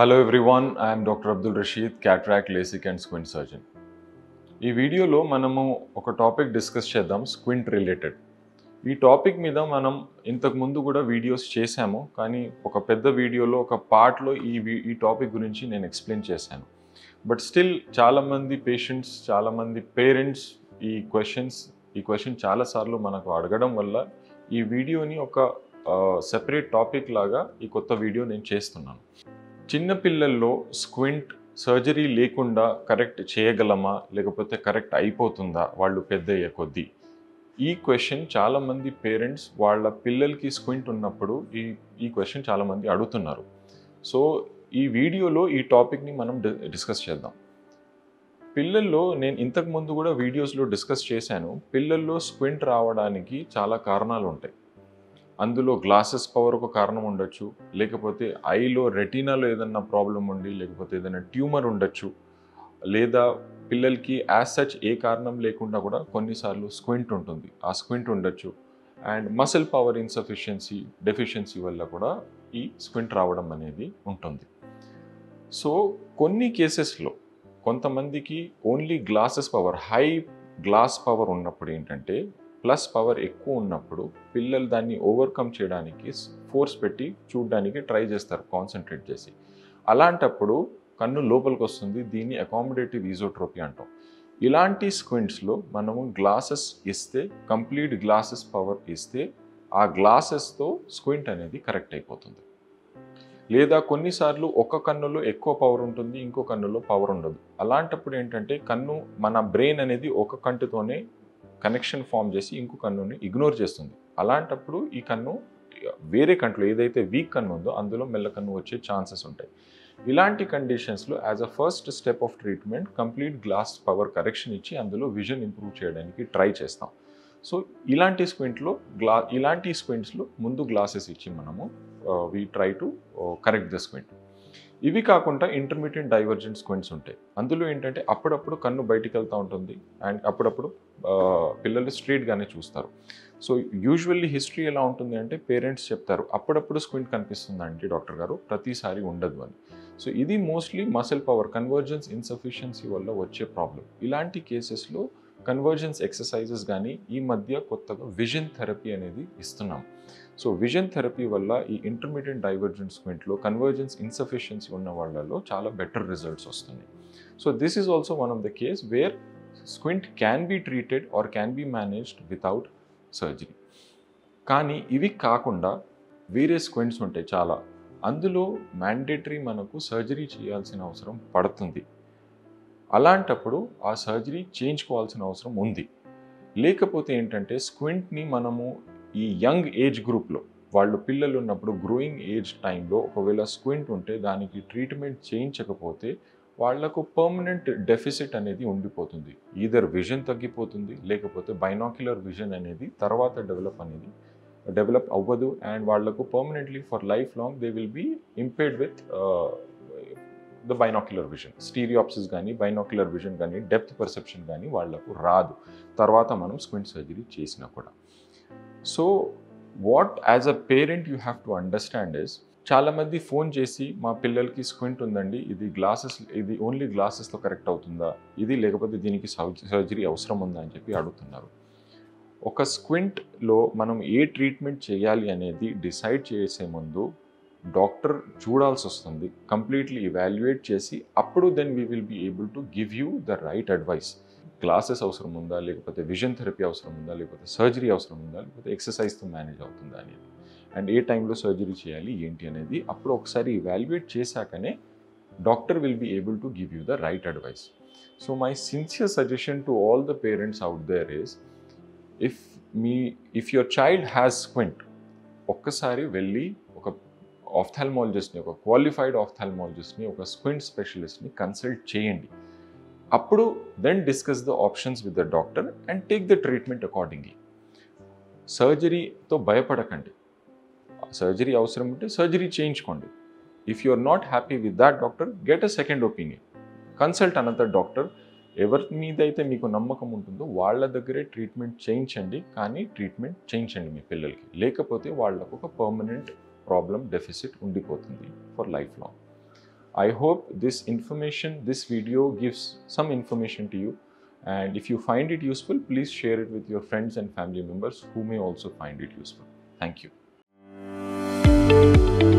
Hello everyone I'm doctor Abdul Rashid cataract LASIK and squint surgeon ఈ వీడియోలో మనము ఒక టాపిక్ డిస్కస్ చేద్దాం స్క్వింట్ రిలేటెడ్ ఈ టాపిక్ మీద మనం ఇంతకు ముందు కూడా వీడియోస్ చేశాము కానీ ఒక పెద్ద వీడియోలో ఒక పార్ట్లో ఈ వి- ఈ టాపిక్ గురించి నేను ఎక్స్ప్లెయిన్ చేశాను బట్ స్టిల్ చాలామంది పేషెంట్స్ చాలామంది పేరెంట్స్ ఈ క్వశ్చన్స్ ఈ క్వశ్చన్ చాలాసార్లు మనకు అడగడం వల్ల ఈ వీడియోని ఒక సెపరేట్ టాపిక్ లాగా ఈ కొత్త వీడియో నేను చేస్తున్నాను చిన్నపిల్లల్లో స్క్వింట్ సర్జరీ లేకుండా కరెక్ట్ చేయగలమా లేకపోతే కరెక్ట్ అయిపోతుందా వాళ్ళు పెద్ద అయ్యే కొద్దీ ఈ క్వశ్చన్ చాలామంది పేరెంట్స్ వాళ్ళ పిల్లలకి స్క్వింట్ ఉన్నప్పుడు ఈ ఈ క్వశ్చన్ చాలామంది అడుగుతున్నారు సో ఈ వీడియోలో ఈ టాపిక్ని మనం డి- డిస్కస్ చేద్దాం పిల్లల్లో నేను ఇంతకు ముందు కూడా వీడియోస్లో డిస్కస్ చేశాను పిల్లల్లో స్క్వింట్ రావడానికి చాలా కారణాలు ఉంటాయి అందులో గ్లాసెస్ పవర్ ఒక కారణం ఉండొచ్చు లేకపోతే ఐలో రెటీనాలో ఏదన్నా ప్రాబ్లం ఉండి లేకపోతే ఏదైనా ట్యూమర్ ఉండొచ్చు లేదా పిల్లలకి యాజ్ సచ్ ఏ కారణం లేకుండా కూడా కొన్నిసార్లు స్క్వింట్ ఉంటుంది ఆ స్క్వింట్ ఉండొచ్చు and muscle power insufficiency deficiency వల్ల కూడా ఈ స్క్వింట్ రావడం అనేది ఉంటుంది సో కొన్ని కేసెస్లో కొంతమందికి only glasses power high glass power ఉన్నప్పుడు ఏంటంటే ప్లస్ పవర్ ఎక్కువ ఉన్నప్పుడు పిల్లలు దాన్ని ఓవర్కమ్ చేయడానికి ఫోర్స్ పెట్టి చూడడానికి ట్రై చేస్తారు కాన్సన్ట్రేట్ చేసి అలాంటప్పుడు కన్ను లోపలికి వస్తుంది దీన్ని అకామిడేటివ్ ఈజోట్రోపీ అంటాం ఇలాంటి స్క్వింట్స్లో మనము గ్లాసెస్ ఇస్తే కంప్లీట్ గ్లాసెస్ పవర్ ఇస్తే ఆ గ్లాసెస్తో స్క్వింట్ అనేది కరెక్ట్ అయిపోతుంది లేదా కొన్నిసార్లు ఒక కన్నులో ఎక్కువ పవర్ ఉంటుంది ఇంకో కన్నులో పవర్ ఉండదు అలాంటప్పుడు ఏంటంటే కన్ను మన బ్రెయిన్ అనేది ఒక కంటితోనే కనెక్షన్ ఫామ్ చేసి ఇంకో కన్నుని ఇగ్నోర్ చేస్తుంది అలాంటప్పుడు ఈ కన్ను వేరే కంట్లో ఏదైతే వీక్ కన్ను ఉందో అందులో మెల్ల కన్ను వచ్చే ఛాన్సెస్ ఉంటాయి ఇలాంటి కండిషన్స్లో as a first step of treatment complete glass power correction ఇచ్చి అందులో విజన్ ఇంప్రూవ్ చేయడానికి ట్రై చేస్తాం సో ఇలాంటి స్క్వింట్లో గ్లా ఇలాంటి స్క్వింట్స్లో ముందు గ్లాసెస్ ఇచ్చి మనము we try to correct the squint ఇవి కాకుండా ఇంటర్మీడియట్ డైవర్జెంట్ స్క్వింట్స్ ఉంటాయి అందులో ఏంటంటే అప్పుడప్పుడు కన్ను బయటికి వెళ్తూ ఉంటుంది అండ్ అప్పుడప్పుడు ఆ, పిల్లలు స్ట్రీట్గానే చూస్తారు సో యూజువల్లీ హిస్టరీ ఎలా ఉంటుంది అంటే పేరెంట్స్ చెప్తారు అప్పుడప్పుడు స్క్వింట్ కనిపిస్తుందండి డాక్టర్ గారు ప్రతిసారి ఉండదు అని సో ఇది mostly muscle power convergence insufficiency వల్ల వచ్చే ప్రాబ్లం ఇలాంటి కేసెస్లో కన్వర్జెన్స్ ఎక్సర్సైజెస్ కానీ ఈ మధ్య కొత్తగా విజన్ థెరపీ అనేది ఇస్తున్నాం సో విజన్ థెరపీ వల్ల ఈ ఇంటర్మీడియట్ డైవర్జెంట్ స్క్వింట్లో కన్వర్జెన్స్ ఇన్సఫిషియన్సీ ఉన్న వాళ్ళలో చాలా బెటర్ రిజల్ట్స్ వస్తున్నాయి so this is also one of the case where squint can be treated or can be managed without surgery కానీ ఇవి కాకుండా వేరే స్క్వింట్స్ ఉంటాయి చాలా అందులో మ్యాండేటరీ మనకు సర్జరీ చేయాల్సిన అవసరం పడుతుంది అలాంటప్పుడు ఆ సర్జరీ చేయించుకోవాల్సిన అవసరం ఉంది లేకపోతే ఏంటంటే స్క్వింట్ని మనము ఈ యంగ్ ఏజ్ గ్రూప్లో వాళ్ళు పిల్లలు ఉన్నప్పుడు గ్రోయింగ్ ఏజ్ టైంలో ఒకవేళ స్క్వింట్ ఉంటే దానికి ట్రీట్మెంట్ చేయించకపోతే వాళ్లకు పర్మనెంట్ డెఫిసిట్ అనేది ఉండిపోతుంది ఈధర్ విజన్ తగ్గిపోతుంది లేకపోతే బైనాక్యులర్ విజన్ అనేది తర్వాత డెవలప్ అనేది డెవలప్ అవ్వదు అండ్ వాళ్లకు permanently for life long they will be impaired with the binocular vision stereopsis కానీ బైనాక్యులర్ విజన్ కానీ డెప్త్ పర్సెప్షన్ కానీ వాళ్లకు రాదు తర్వాత మనం స్క్వింట్ సర్జరీ చేసినా కూడా so what as a parent you have to understand is చాలామంది ఫోన్ చేసి మా పిల్లలకి స్క్వింట్ ఉందండి ఇది గ్లాసెస్ ఇది ఓన్లీ గ్లాసెస్తో కరెక్ట్ అవుతుందా ఇది లేకపోతే దీనికి సర్జరీ అవసరం ఉందా అని చెప్పి అడుగుతున్నారు ఒక స్క్వింట్లో మనం ఏ ట్రీట్మెంట్ చేయాలి అనేది డిసైడ్ చేసే ముందు డాక్టర్ చూడాల్సి వస్తుంది కంప్లీట్లీ ఇవాల్యుయేట్ చేసి అప్పుడు then we will be able to give you the right advice glasses అవసరం ఉందా లేకపోతే విజన్ థెరపీ అవసరం ఉందా లేకపోతే సర్జరీ అవసరం ఉందా లేకపోతే ఎక్సర్సైజ్తో మేనేజ్ అవుతుందా అనేది అండ్ ఏ టైంలో సర్జరీ చేయాలి ఏంటి అనేది అప్పుడు ఒకసారి ఇవాల్యుయేట్ చేశాకనే doctor will be able to give you the right advice so my sincere suggestion to all the parents out there is if మీ if your child has squint ఒక్కసారి వెళ్ళి ఒక ఆఫ్థాల్మాలజిస్ట్ని ఒక క్వాలిఫైడ్ ఆఫ్థాల్మాలజిస్ట్ని ఒక స్క్వింట్ స్పెషలిస్ట్ని కన్సల్ట్ చేయండి అప్పుడు then discuss the options with the doctor and take the treatment accordingly సర్జరీతో భయపడకండి సర్జరీ అవసరం ఉంటే సర్జరీ చేయించుకోండి if you are not happy with that doctor get a second opinion consult another doctor ఎవరి మీద అయితే మీకు నమ్మకం ఉంటుందో వాళ్ళ దగ్గరే ట్రీట్మెంట్ చేయించండి కానీ ట్రీట్మెంట్ చేయించండి మీ పిల్లలకి లేకపోతే వాళ్ళకు ఒక పర్మనెంట్ ప్రాబ్లం డెఫిసిట్ ఉండిపోతుంది for life long I hope this information, this video gives some information to you. And if you find it useful, please share it with your friends and family members who may also find it useful. Thank you.